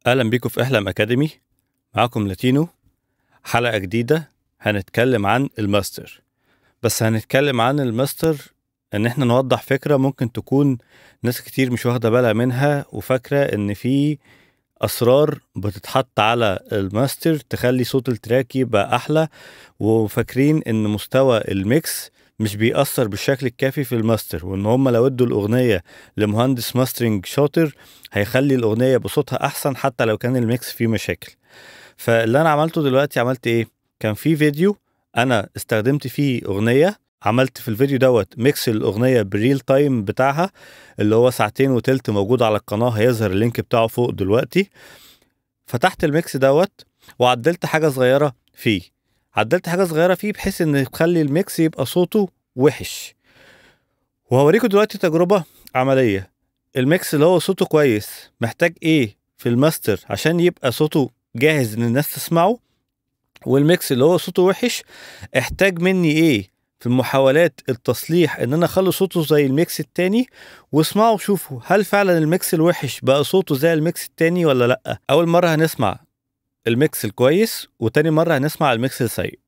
اهلا بيكم في احلم اكاديمي معاكم لاتينو حلقه جديده هنتكلم عن الماستر بس هنتكلم عن الماستر ان احنا نوضح فكره ممكن تكون ناس كتير مش واخده بالها منها وفاكره ان في اسرار بتتحط على الماستر تخلي صوت التراك يبقى احلى وفاكرين ان مستوى الميكس مش بيأثر بالشكل الكافي في الماستر وان هم لو ادوا الاغنيه لمهندس ماسترنج شاطر هيخلي الاغنيه بصوتها احسن حتى لو كان الميكس فيه مشاكل فاللي انا عملته دلوقتي عملت ايه كان في فيديو انا استخدمت فيه اغنيه عملت في الفيديو دوت ميكس الاغنيه بالريل تايم بتاعها اللي هو ساعتين وتلت موجود على القناه هيظهر اللينك بتاعه فوق دلوقتي فتحت الميكس دوت وعدلت حاجه صغيره فيه عدلت حاجه صغيره فيه بحيث ان تخلي الميكس يبقى صوته وحش وهوريكم دلوقتي تجربه عمليه الميكس اللي هو صوته كويس محتاج ايه في الماستر عشان يبقى صوته جاهز ان الناس تسمعه والميكس اللي هو صوته وحش احتاج مني ايه في محاولات التصليح ان انا اخلي صوته زي الميكس التاني واسمعوا وشوفوا هل فعلا الميكس الوحش بقى صوته زي الميكس التاني ولا لا اول مره هنسمع الميكس الكويس وتاني مره هنسمع الميكس السيء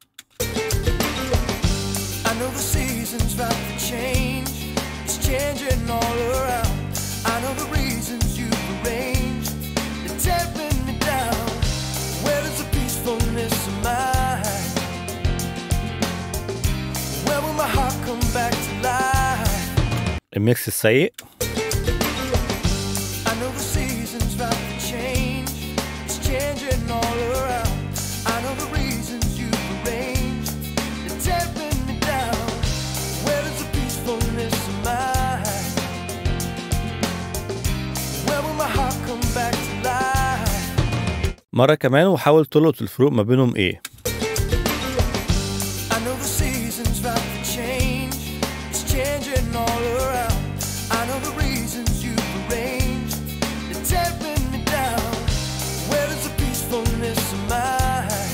I know the seasons about to change. It's changing all around. I know the reasons you've arranged. They're tearing me down. Where is the peacefulness of mine? Where will my heart come back to life? الميكس السيء I know the seasons about to change. It's changing all around. I know the reasons you've arranged. They're tearing me down. Where is the peacefulness of mine? Where will my heart come back to life? مره كمان وحاول تلقط الفروق ما بينهم ايه I know the seasons about to change. It's changing all around. I know the reasons you've arranged. They're tearing me down. Where is the peacefulness of mine?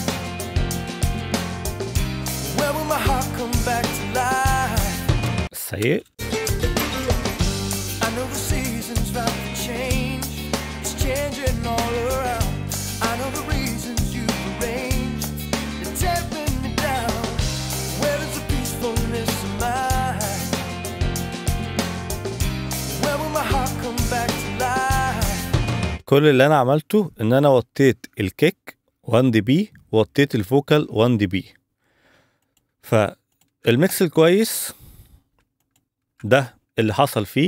Where will my heart come back to life? السيء I know the seasons about to change. It's changing all around. I know the reasons you've arranged. They're tearing me down. Where is the peacefulness of mine? Where will my heart come back to life? كل اللي انا عملته ان انا وطيت الكيك 1 دي بي وطيت الفوكال 1 دي بي فالميكس الكويس ده اللي حصل فيه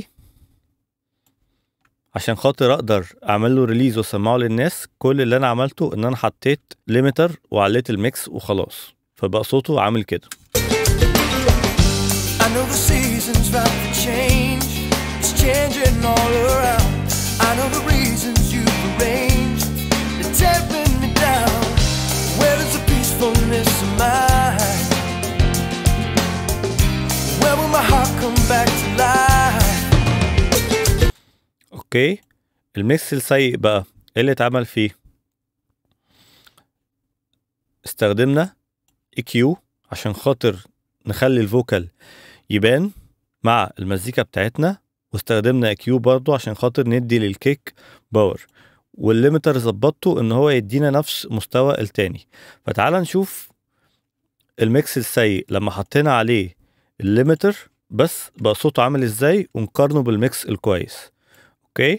عشان خاطر اقدر اعمل له ريليز واسمعه للناس كل اللي انا عملته ان انا حطيت ليميتر وعليت الميكس وخلاص فبقى صوته عامل كده I know the seasons about to change. It's changing all around. I know the reasons you've arranged. They're tearing me down. Where is the peacefulness of mine? Where will my heart come back to life? اوكي الميكس السيء بقى ايه اللي اتعمل فيه استخدمنا اي كيو عشان خاطر نخلي الفوكال يبان مع المزيكا بتاعتنا واستخدمنا اي كيو برضو عشان خاطر ندي للكيك باور والليمتر ظبطته ان هو يدينا نفس مستوى التاني فتعال نشوف الميكس السيء لما حطينا عليه الليمتر بس بقى صوته عامل ازاي ونقارنه بالميكس الكويس اوكي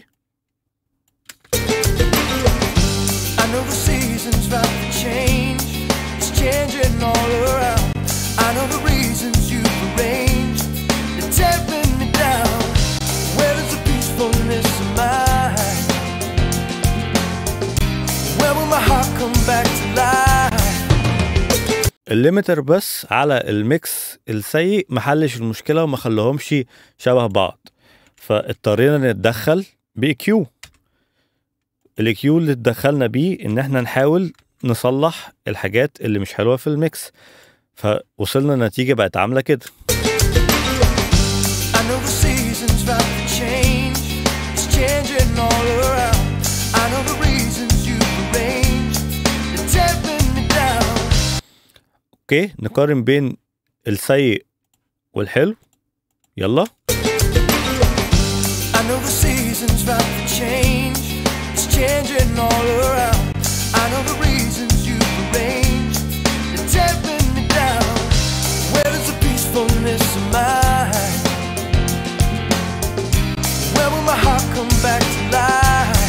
I know the seasons about to change. It's changing all around. I know the reasons you've arranged. They're tearing me down. Where is the peacefulness of mine? Where will my heart come back to life? الليمتر بس على الميكس السيء محلش المشكله وما خلاهمش شبه بعض فاضطرينا نتدخل باكيو الاكيو اللي اتدخلنا بيه ان احنا نحاول نصلح الحاجات اللي مش حلوه في الميكس فوصلنا نتيجه بقت عامله كده I know the seasons about to change. It's changing all around. I know the reasons you've arranged. They're tearing me down. اوكي نقارن بين السيء والحلو يلا I know the seasons about to change. It's changing all around. I know the reasons you've arranged. They're tearing me down. Where is the peacefulness of mine? When will my heart come back to life?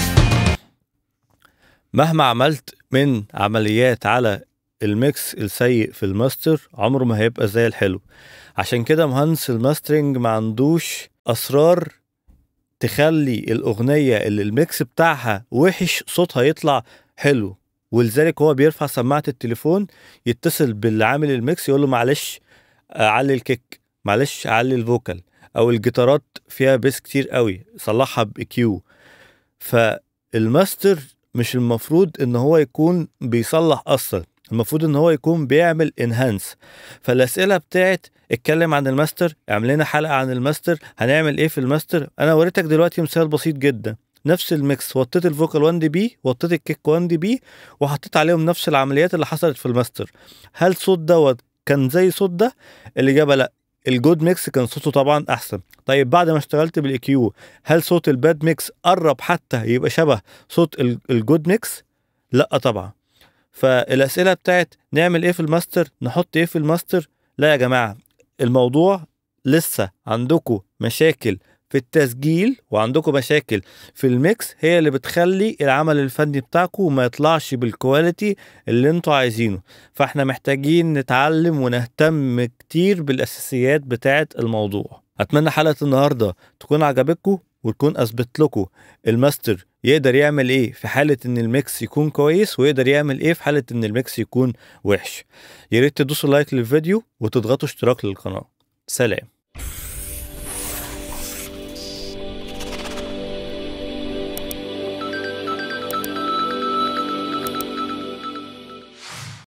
مهما عملت من عمليات على الميكس السيء في الماستر عمره ما هيبقى زي الحلو عشان كده مهندس الماسترنج ما عندوش اسرار تخلي الاغنيه اللي الميكس بتاعها وحش صوتها يطلع حلو ولذلك هو بيرفع سماعه التليفون يتصل باللي عامل الميكس يقول له معلش آه، علي الكيك معلش علي الفوكال او الجيتارات فيها بيس كتير قوي صلحها باكيو فالماستر مش المفروض ان هو يكون بيصلح اصلا المفروض ان هو يكون بيعمل انهانس فالاسئله بتاعت اتكلم عن الماستر اعمل لنا حلقه عن الماستر هنعمل ايه في الماستر انا وريتك دلوقتي مثال بسيط جدا نفس الميكس وطيت الفوكال 1 دي بي وطيت الكيك 1 دي بي وحطيت عليهم نفس العمليات اللي حصلت في الماستر هل صوت دوت كان زي صوت ده الاجابه لا الجود ميكس كان صوته طبعا احسن طيب بعد ما اشتغلت بالاي كيو هل صوت الباد ميكس قرب حتى يبقى شبه صوت ال- الجود ميكس لا طبعا فالاسئله بتاعت نعمل ايه في الماستر نحط ايه في الماستر لا يا جماعه الموضوع لسه عندكم مشاكل في التسجيل وعندكم مشاكل في الميكس هي اللي بتخلي العمل الفني بتاعكم ما يطلعش بالكواليتي اللي انتوا عايزينه فاحنا محتاجين نتعلم ونهتم كتير بالاساسيات بتاعه الموضوع اتمنى حلقه النهارده تكون عجبتكم وتكون اثبت لكم الماستر يقدر يعمل ايه في حاله ان الميكس يكون كويس ويقدر يعمل ايه في حاله ان الميكس يكون وحش يا ريت تدوسوا لايك للفيديو وتضغطوا اشتراك للقناه سلام